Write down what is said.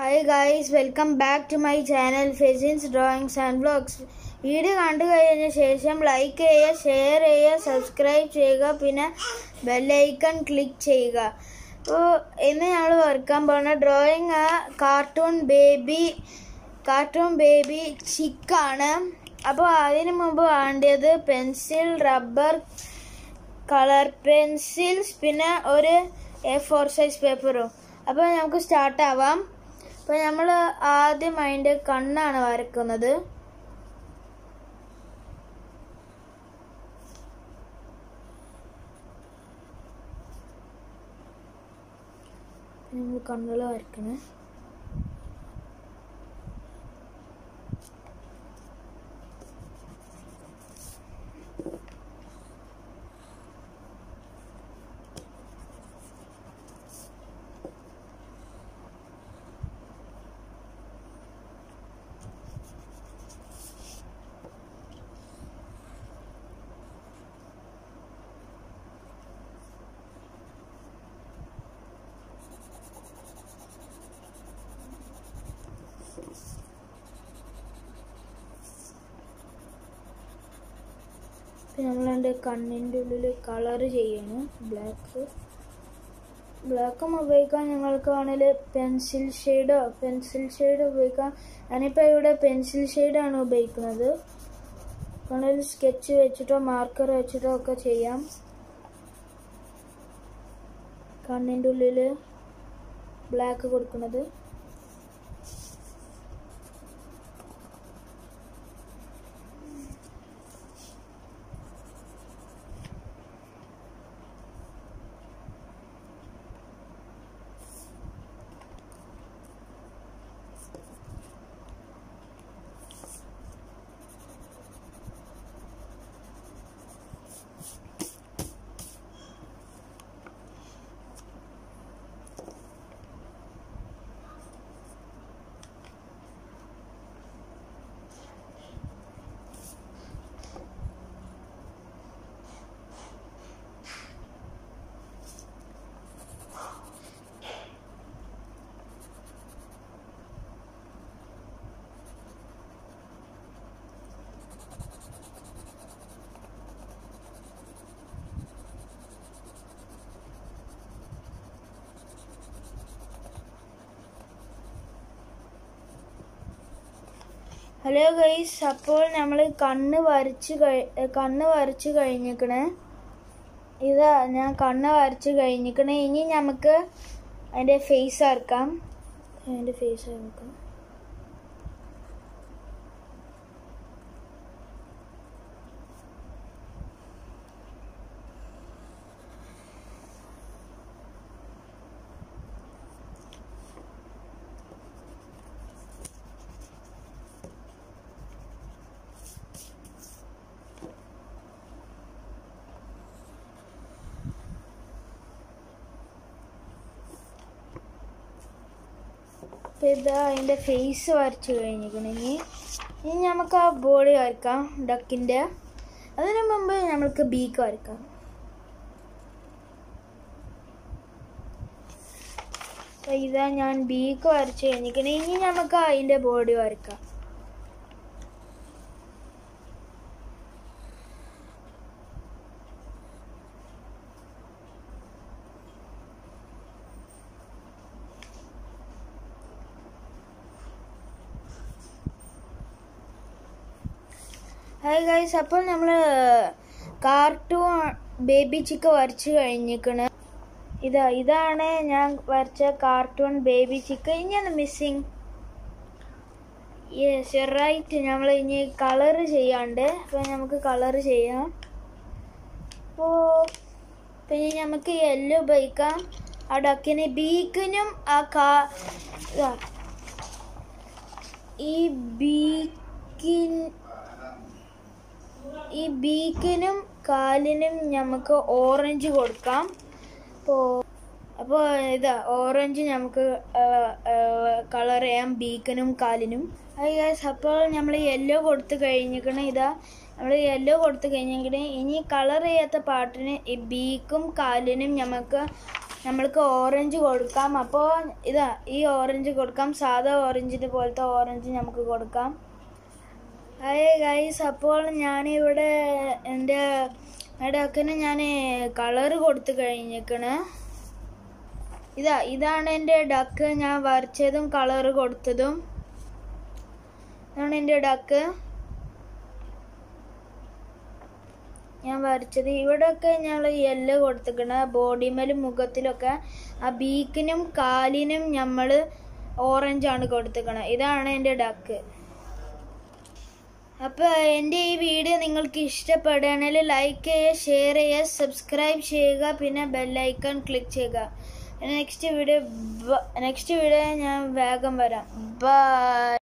Hi guys welcome back to my channel ഫെസിൻസ് drawings and vlogs video കണ്ടു കഴിഞ്ഞ ശേഷം ലൈക്ക് ചെയ്യുക ഷെയർ ചെയ്യുക സബ്സ്ക്രൈബ് ചെയ്യുക പിന്നെ ബെല്ലൈക്കൺ ക്ലിക്ക് ചെയ്യുക അപ്പോൾ ഇന്ന് ഞങ്ങൾ വരക്കാൻ പോകുന്ന drawing cartoon baby cartoon baby ചിക്കാണ് അപ്പോൾ അതിന് മുമ്പ് വേണ്ടത് പെൻസിൽ റബ്ബർ കളർ പെൻസിൽസ് പിന്നെ ഒരു എ ഫോർ സൈസ് പേപ്പറും അപ്പോൾ നമുക്ക് സ്റ്റാർട്ട് ആവാം അപ്പോൾ നമ്മൾ ആദ്യം അതിൻ്റെ കണ്ണാണ് വരക്കുന്നത് നമ്മൾ കണ്ണുകൾ വരക്കണേ പിന്നെ നമ്മളതിൻ്റെ കണ്ണിൻ്റെ ഉള്ളിൽ കളർ ചെയ്യണം ബ്ലാക്ക് ബ്ലാക്കും ഉപയോഗിക്കാൻ ഞങ്ങൾക്ക് വേണമെങ്കിൽ പെൻസിൽ ഷെയ്ഡോ പെൻസിൽ ഷെയ്ഡ് ഉപയോഗിക്കാം ഞാനിപ്പോൾ ഇവിടെ പെൻസിൽ ഷെയ്ഡാണ് ഉപയോഗിക്കുന്നത് വേണമെങ്കിൽ സ്കെച്ച് വെച്ചിട്ടോ മാർക്കർ വെച്ചിട്ടോ ഒക്കെ ചെയ്യാം കണ്ണിൻ്റെ ഉള്ളിൽ ബ്ലാക്ക് കൊടുക്കുന്നത് ഹലോ ഗൈസ് അപ്പോൾ നമ്മൾ കണ്ണ് വരച്ച് കഴി കണ്ണ് വരച്ച് കഴിഞ്ഞിക്കണേ ഇതാ ഞാൻ കണ്ണ് വരച്ച് കഴിഞ്ഞിക്കണേ ഇനി നമുക്ക് അതിൻ്റെ ഫേസ് വരക്കാം അതിൻ്റെ ഫേസ് വരക്കാം അപ്പോൾ ഇതാ അതിൻ്റെ ഫേസ് വരച്ച് കഴിഞ്ഞിരിക്കണമെങ്കിൽ ഇനി നമുക്ക് ആ ബോഡി വരക്കാം ഡക്കിൻ്റെ അതിനു മുമ്പ് നമുക്ക് ബീക്ക് വരക്കാം അപ്പോൾ ഇതാ ഞാൻ ബീക്ക് വരച്ച് കഴിഞ്ഞിരിക്കണേ ഇനി നമുക്ക് അതിൻ്റെ ബോഡി വരക്കാം ഹായ് ഗൈസ് അപ്പോൾ നമ്മൾ കാർട്ടൂൺ ബേബി ചിക്ക വരച്ച് കഴിഞ്ഞിരിക്കണ് ഇതാ ഇതാണ് ഞാൻ വരച്ച കാർട്ടൂൺ ബേബി ചിക്ക ഇനിയാണ് മിസ്സിങ് യെസ് റൈറ്റ് നമ്മൾ ഇനി കളർ ചെയ്യാണ്ട് അപ്പോൾ നമുക്ക് കളർ ചെയ്യാം അപ്പോൾ പിന്നെ നമുക്ക് യെല്ലോ ഉപയോഗിക്കാം ആ ഡക്കിന് ബീക്കിനും ആ കാ ഇതാ. ഈ ബീക്കിൻ ഈ ബീക്കിനും കാലിനും നമുക്ക് ഓറഞ്ച് കൊടുക്കാം അപ്പോൾ അപ്പോൾ ഇതാ ഓറഞ്ച് നമുക്ക് കളർ ചെയ്യാം ബീക്കിനും കാലിനും അത് ഗൈസ് അപ്പോൾ നമ്മൾ യെല്ലോ കൊടുത്ത് കഴിഞ്ഞിരിക്കണേ ഇതാ നമ്മൾ യെല്ലോ കൊടുത്ത് കഴിഞ്ഞിരിക്കണേ ഇനി കളർ ചെയ്യാത്ത പാട്ടിന് ഈ ബീക്കും കാലിനും നമുക്ക് നമ്മൾക്ക് ഓറഞ്ച് കൊടുക്കാം അപ്പോൾ ഇതാ ഈ ഓറഞ്ച് കൊടുക്കാം സാധാ ഓറഞ്ചിന് പോലത്തെ ഓറഞ്ച് നമുക്ക് കൊടുക്കാം ഹായ് ഗൈസ് അപ്പോൾ ഞാനിവിടെ എൻ്റെ ഡക്കിന് ഞാൻ കളറ് കൊടുത്തു കഴിഞ്ഞേക്കണ് ഇതാ ഇതാണ് എൻ്റെ ഡക്ക് ഞാൻ വരച്ചതും കളറ് കൊടുത്തതും ഇതാണ് എൻ്റെ ഡക്ക് ഞാൻ വരച്ചത് ഇവിടെയൊക്കെ ഞങ്ങൾ യെല്ലോ കൊടുത്തിക്കണ ബോഡിമേലും മുഖത്തിലൊക്കെ ആ ബീക്കിനും കാലിനും നമ്മൾ ഓറഞ്ചാണ് കൊടുത്തിക്കണത് ഇതാണ് എൻ്റെ ഡക്ക് അപ്പോൾ എൻ്റെ ഈ വീഡിയോ നിങ്ങൾക്ക് ഇഷ്ടപ്പെടുകയാണെങ്കിൽ ലൈക്ക് ചെയ്യുക ഷെയർ ചെയ്യുക സബ്സ്ക്രൈബ് ചെയ്യുക പിന്നെ ബെല്ലൈക്കൺ ക്ലിക്ക് ചെയ്യുക നെക്സ്റ്റ് വീഡിയോ നെക്സ്റ്റ് വീഡിയോ ഞാൻ വേഗം വരാം ബൈ